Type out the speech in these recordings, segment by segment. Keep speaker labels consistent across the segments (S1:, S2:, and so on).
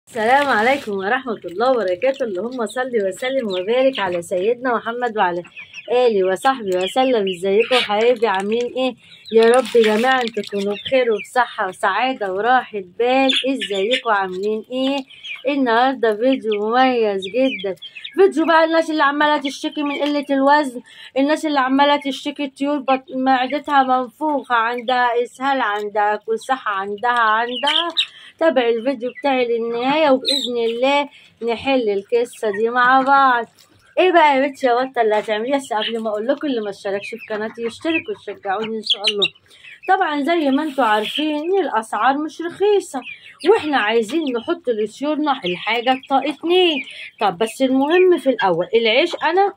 S1: السلام عليكم ورحمة الله وبركاته اللهم صل وسلم وبارك على سيدنا محمد وعلى آله وصحبه وسلم ازيكم حبايبي عاملين ايه يا رب جميعا تكونوا بخير وبصحة وسعادة وراحة بال ازيكم عاملين ايه النهاردة فيديو مميز جدا فيديو بقى الناس اللي عمالة تشتكي من قلة الوزن الناس اللي عمالة تشتكي الطيور بط- معدتها منفوخة عندها اسهال عندها كساحة عندها عندها تابع الفيديو بتاعي للنهاية وبإذن الله نحل القصة دي مع بعض ايه بقى يا بنتي يا بطة اللي هتعمليها بس قبل ما اقول لكم اللي ما اشتركش في قناتي يشترك وتشجعوني ان شاء الله طبعا زي ما انتوا عارفين ان الاسعار مش رخيصة واحنا عايزين نحط لسيورنا الحاجة بطاقة اتنين طب بس المهم في الاول العيش انا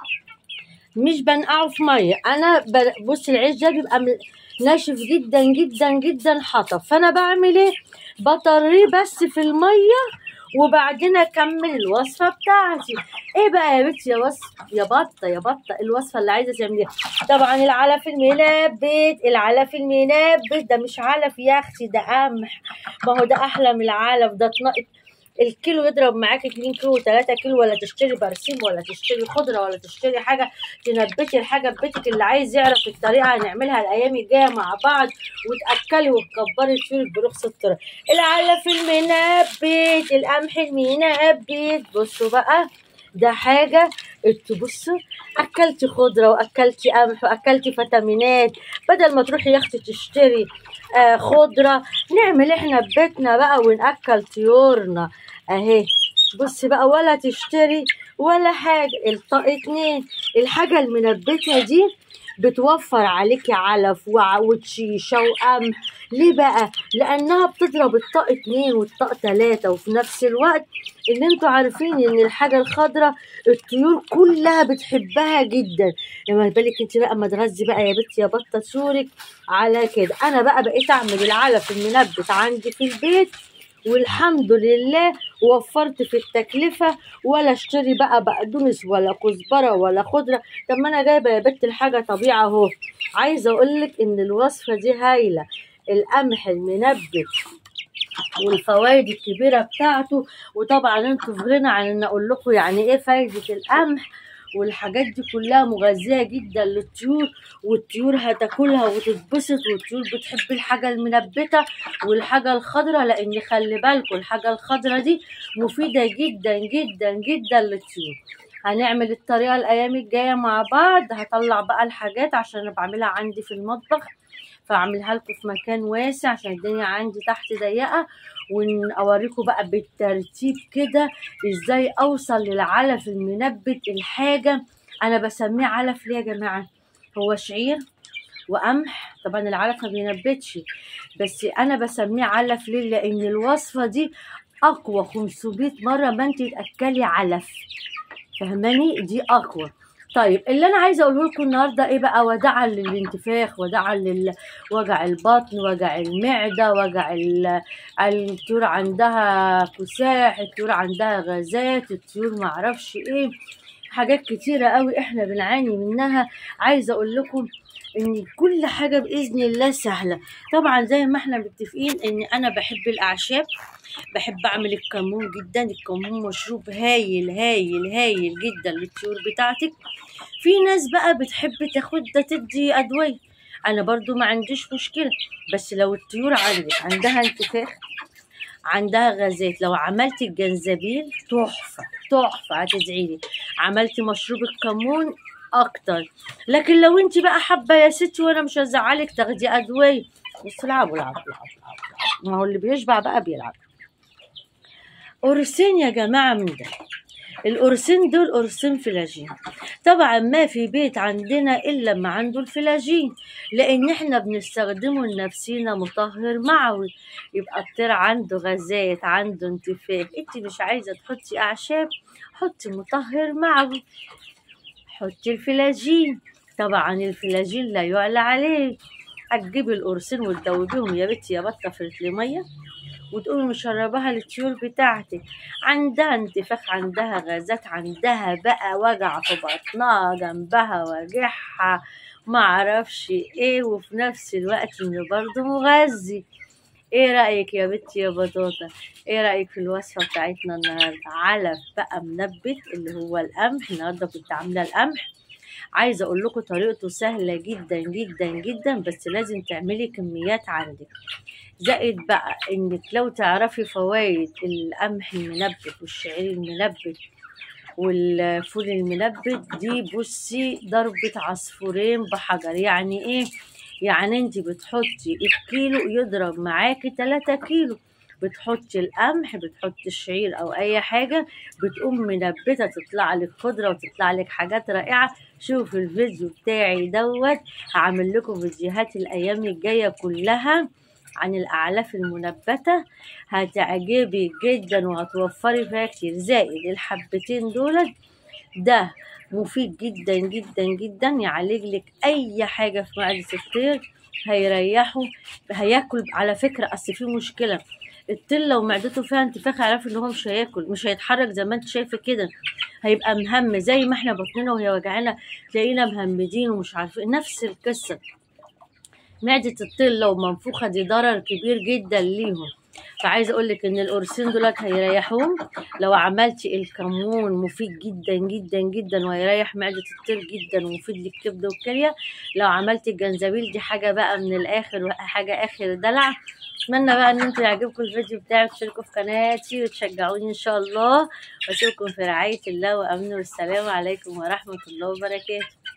S1: مش بنقعه في ميه انا ب- بص العيش ده بيبقى م- ناشف جدا جدا جدا حطب فانا بعمل ايه بطريه بس في الميه وبعدين اكمل الوصفه بتاعتي ايه بقى يا بنتي يا وصف يا بطه يا بطه الوصفه اللي عايزه تعمليها طبعا العلف المنبت العلف المنبت ده مش علف يا اختي ده قمح ما هو ده احلى من العلف ده اتنقط الكيلو يضرب معاك 2 كيلو 3 كيلو ولا تشتري برسيم ولا تشتري خضره ولا تشتري حاجه تنبتي الحاجه ببيتك اللي عايز يعرف الطريقه هنعملها الايام الجايه مع بعض وتاكلي وتكبري طيورك برخص الطرق العلف المنبت القمح المنبت بصوا بقى ده حاجه انتوا بصوا اكلتي خضره واكلتي قمح واكلتي فيتامينات بدل ما تروحي يا اختي تشتري آه خضره نعمل احنا ببيتنا بقى وناكل طيورنا اهي بصي بقى ولا تشتري ولا حاجه الطاق اتنين الحاجه المنبته دي بتوفر عليكي علف وع- وتشيشه وقمح ليه بقى لانها بتضرب الطاق اتنين والطاق تلاته وفي نفس الوقت اللي انتوا عارفين ان الحاجه الخضراء الطيور كلها بتحبها جدا لما بالك انت بقى ما تغذي بقى يا بنتي يا بطه سورك على كده انا بقى بقيت اعمل العلف المنبت عندي في البيت والحمد لله وفرت في التكلفة ولا اشتري بقى بقدونس ولا كزبرة ولا خضرة طب ما انا جايبة يا بنت الحاجة طبيعة اهو عايزة اقولك ان الوصفة دي هايلة القمح المنبت والفوائد الكبيرة بتاعته وطبعا انتوا في غنى عن ان اقول لكم يعني ايه فايدة القمح والحاجات دي كلها مغذية جدا للطيور والطيور هتاكلها وتتبسط والطيور بتحب الحاجة المنبتة والحاجة الخضراء لان خلي بالكم الحاجة الخضراء دي مفيدة جدا جدا جدا للطيور هنعمل الطريقة الأيام الجاية مع بعض هطلع بقى الحاجات عشان أنا بعملها عندي في المطبخ فأعملها لكم في مكان واسع عشان الدنيا عندي تحت ضيقة وأوريكم بقى بالترتيب كده إزاي أوصل للعلف المنبت الحاجة أنا بسميه علف ليه يا جماعة هو شعير وقمح طبعا العلف ما بينبتش بس انا بسميه علف ليه لان الوصفه دي اقوى 500 مره ما انت تاكلي علف فهماني دي اقوى طيب اللي انا عايزه اقوله لكم النهارده ايه بقى وداعا للانتفاخ وداعا لوجع البطن وجع المعده وجع ال- الطيور عندها كساح الطيور عندها غازات الطيور معرفش ايه حاجات كتيره قوي احنا بنعاني منها عايزه اقول لكم ان كل حاجه باذن الله سهله طبعا زي ما احنا متفقين ان انا بحب الاعشاب بحب اعمل الكمون جدا الكمون مشروب هايل هايل هايل جدا للطيور بتاعتك في ناس بقى بتحب تاخد ده تدي ادويه انا برضو ما عنديش مشكله بس لو الطيور عندك عندها انتفاخ عندها غازات لو عملتي الجنزبيل تحفه تحفه هتدعيلي عملتي مشروب الكمون اكتر لكن لو انت بقى حابه يا ستي وانا مش هزعلك تاخدي ادويه بس العبوا العبوا العبوا العبوا ما هو اللي بيشبع بقى بيلعب قرصين يا جماعه من ده القرصين دول قرصين فلاجين طبعا ما في بيت عندنا الا ما عنده الفلاجين لان احنا بنستخدمه لنفسينا مطهر معوي يبقى الطير عنده غازات عنده انتفاخ انت مش عايزه تحطي اعشاب حطي مطهر معوي حطي الفلاجين طبعا الفلاجين لا يعلى عليه هتجيبي القرصين وتدوبيهم يا بنتي يا بطه في الميه وتقومي مشرباها للطيور بتاعتك عندها انتفاخ عندها غازات عندها بقى وجع في بطنها جنبها وجعها معرفش ايه وفي نفس الوقت انه برضه مغذي ايه رأيك يا بنتي يا بطاطا ايه رأيك في الوصفة بتاعتنا النهاردة علف بقى منبت اللي هو القمح النهاردة كنت عاملة القمح عايزة اقول لكم طريقته سهلة جدا جدا جدا بس لازم تعملي كميات عندك زائد بقى انك لو تعرفي فوائد القمح المنبت والشعير المنبت والفول المنبت دي بصي ضربة عصفورين بحجر يعني ايه يعني انت بتحطي الكيلو يضرب معاكي 3 كيلو بتحطي القمح بتحطي الشعير او اي حاجه بتقوم منبته تطلع لك خضره وتطلع لك حاجات رائعه شوفوا الفيديو بتاعي دوت هعمل لكم فيديوهات الايام الجايه كلها عن الاعلاف المنبته هتعجبك جدا وهتوفري فيها كتير زائد الحبتين دولت ده مفيد جدا جدا جدا يعالج لك اي حاجه في معده الطير هيريحه هياكل على فكره اصل في مشكله الطير لو معدته فيها انتفاخ اعرفي ان هو مش هياكل مش هيتحرك زي ما انت شايفه كده هيبقى مهم زي ما احنا بطننا وهي وجعانا تلاقينا مهمدين ومش عارفين نفس القصه معدة الطير لو منفوخة دي ضرر كبير جدا ليهم فعايزه اقول لك ان القرصين دولت هيريحوهم لو عملتي الكمون مفيد جدا جدا جدا وهيريح معده الطير جدا ومفيد للكبد والكليه لو عملتي الجنزبيل دي حاجه بقى من الاخر حاجه اخر دلع اتمنى بقى ان انتوا يعجبكم الفيديو بتاعي وتشتركوا في قناتي وتشجعوني ان شاء الله واشوفكم في رعايه الله وامنه والسلام عليكم ورحمه الله وبركاته